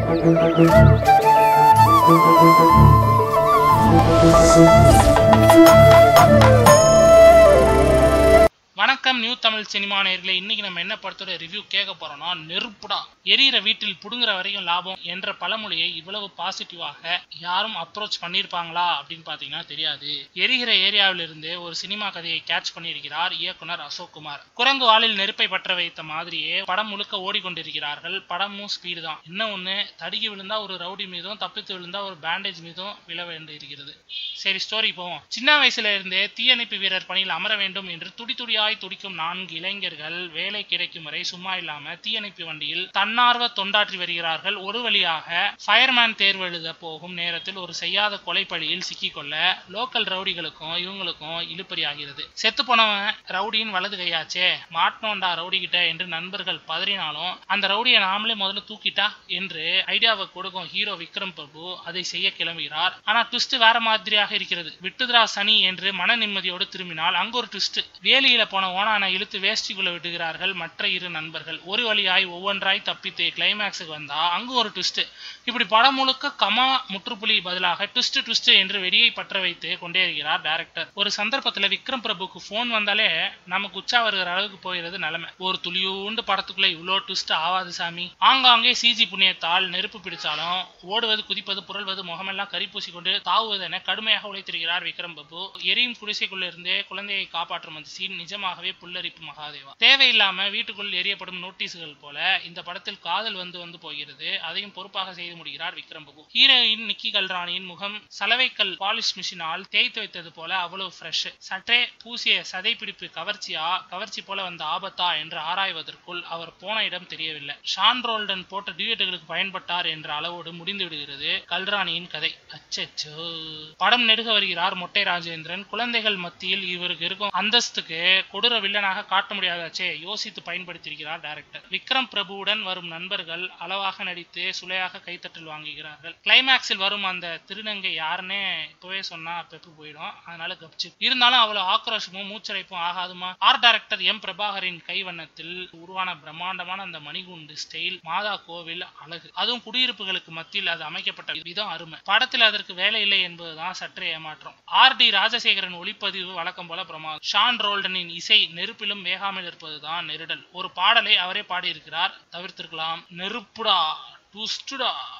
வணக்கம் new Tamil cinema நேர்களே இன்னைக்கு நம்ம என்ன படத்தோட ரிவ்யூ கேட்க போறோம்னா நெருப்புடா எரியிற வீட்டில் புடுங்குற வரைக்கும் லாபம் என்ற பழமொழியை இவ்வளவு பாசிட்டிவாக யாரும் அப்ரோச் பண்ணியிருப்பாங்களா அப்படின்னு பாத்தீங்கன்னா தெரியாது எரிகிற ஏரியாவில் இருந்து ஒரு சினிமா கதையை கேட்ச் பண்ணியிருக்கிறார் இயக்குனர் அசோக் குமார் குரங்கு வாளில் நெருப்பை பற்ற வைத்த மாதிரியே படம் முழுக்க ஓடிக்கொண்டிருக்கிறார்கள் படமும் ஸ்பீடு தான் என்ன ஒண்ணு தடுக்கி விழுந்தா ஒரு ரவுடி மீதும் தப்பித்து விழுந்தா ஒரு பேண்டேஜ் மீதும் விழ வேண்டி இருக்கிறது சரி ஸ்டோரி போவோம் சின்ன வயசுல இருந்தே தீயணைப்பு வீரர் பணியில் அமர வேண்டும் என்று துடி துடியாய் துடிக்கும் நான்கு இளைஞர்கள் வேலை கிடைக்கும் வரை சும்மா இல்லாம தீயணைப்பு வண்டியில் தன்னார்வ தொண்டாற்றி வருகிறார்கள் ஒரு வழியாக ஃபயர்மேன் தேர்வு எழுத போகும் நேரத்தில் ஒரு செய்யாத கொலைப்பழியில் சிக்கிக்கொள்ள லோக்கல் ரவுடிகளுக்கும் இவங்களுக்கும் இழுப்பறி ஆகிறது செத்து போனவன் ரவுடியின் வலது கையாச்சே மாட்டோண்டா ரவுடி கிட்ட என்று நண்பர்கள் பதறினாலும் அந்த ரவுடியை நாமளே முதல்ல தூக்கிட்டா என்று ஐடியாவை கொடுக்கும் ஹீரோ விக்ரம் பிரபு அதை செய்ய கிளம்புகிறார் ஆனா ட்விஸ்ட் வேற மாதிரியாக இருக்கிறது விட்டுதரா சனி என்று மன நிம்மதியோடு திரும்பினால் அங்க ஒரு ட்விஸ்ட் வேலியில போன ஓனானை இழுத்து வேஷ்டிக்குள்ள விடுகிறார்கள் மற்ற இரு நண்பர்கள் ஒரு வழியாய் ஒவ்வொன்றாய் தப்பித்து கிளைமேக்ஸுக்கு வந்தா அங்கு ஒரு ட்விஸ்ட் இப்படி படம் முழுக்க கமா முற்றுப்புள்ளி பதிலாக ட்விஸ்ட் ட்விஸ்ட் என்று வெடியை பற்ற வைத்து கொண்டே இருக்கிறார் டைரக்டர் ஒரு சந்தர்ப்பத்துல விக்ரம் பிரபுக்கு போன் வந்தாலே நமக்கு உச்சா வருகிற அளவுக்கு போகிறது நிலைமை ஒரு துளியூண்டு படத்துக்குள்ள இவ்வளோ ட்விஸ்ட் ஆவாது சாமி ஆங்காங்கே சிஜி புண்ணியத்தால் நெருப்பு பிடிச்சாலும் ஓடுவது குதிப்பது புரள்வது முகமெல்லாம் கரி பூசி கொண்டு தாவுவது என கடுமையாக உழைத்திருக்கிறார் விக்ரம் பிரபு எரியும் குடிசைக்குள்ள இருந்தே குழந்தையை காப்பாற்றும் அந்த சீன் நிஜமாகவே புல்லரிப்பு மகாதேவா தேவையில்லாம வீட்டுக்குள் எரியப்படும் நோட்டீஸுகள் போல இந்த படத்தில் காதல் வந்து வந்து போகிறது அதையும் பொறுப்பாக செய்து முடிகிறார் விக்ரம் பிரபு ஹீரோயின் நிக்கி கல்ராணியின் முகம் சலவைக்கல் பாலிஷ் மிஷினால் தேய்த்து வைத்தது போல அவ்வளவு ஃப்ரெஷ் சற்றே பூசிய சதை பிடிப்பு கவர்ச்சியா கவர்ச்சி போல வந்த ஆபத்தா என்று ஆராய்வதற்குள் அவர் போன இடம் தெரியவில்லை ஷான் ரோல்டன் போட்ட டியூட்டுகளுக்கு பயன்பட்டார் என்ற அளவோடு முடிந்து விடுகிறது கல்ராணியின் கதை அச்சச்சோ படம் நெடுக வருகிறார் மொட்டை ராஜேந்திரன் குழந்தைகள் மத்தியில் இவருக்கு இருக்கும் அந்தஸ்துக்கு கொடூர வில்லனாக காட்ட முடியாதாச்சே யோசித்து பயன்படுத்தியிருக்கிறார் டைரக்டர் விக்ரம் பிரபுவுடன் வரும் நண்பர்கள் அளவாக நடித்து சுளையாக கைத்தட்டல் வாங்குகிறார்கள் கிளைமேக்ஸில் வரும் அந்த திருநங்கை யாருன்னே இப்பவே சொன்னா பெப்பு போயிடும் அதனால கப்சி இருந்தாலும் அவ்வளவு ஆக்ரோஷமும் மூச்சரைப்பும் ஆகாதுமா ஆர்ட் டைரக்டர் எம் பிரபாகரின் கைவண்ணத்தில் உருவான பிரம்மாண்டமான அந்த மணிகுண்டு ஸ்டைல் மாதா கோவில் அழகு அதுவும் குடியிருப்புகளுக்கு மத்தியில் அது அமைக்கப்பட்ட விதம் அருமை படத்தில் அதற்கு வேலை இல்லை என்பதுதான் சற்றே ஏமாற்றம் ஆர் டி ராஜசேகரன் ஒளிப்பதிவு வழக்கம் போல பிரமாதம் ஷான் ரோல்டனின் இசை நெருப்பிலும் வேகாமல் இருப்பதுதான் நெருடல் ஒரு பாடலை அவரே பாடியிருக்கிறார் தவிர்த்திருக்கலாம் நெருப்புடா டுஸ்டுடா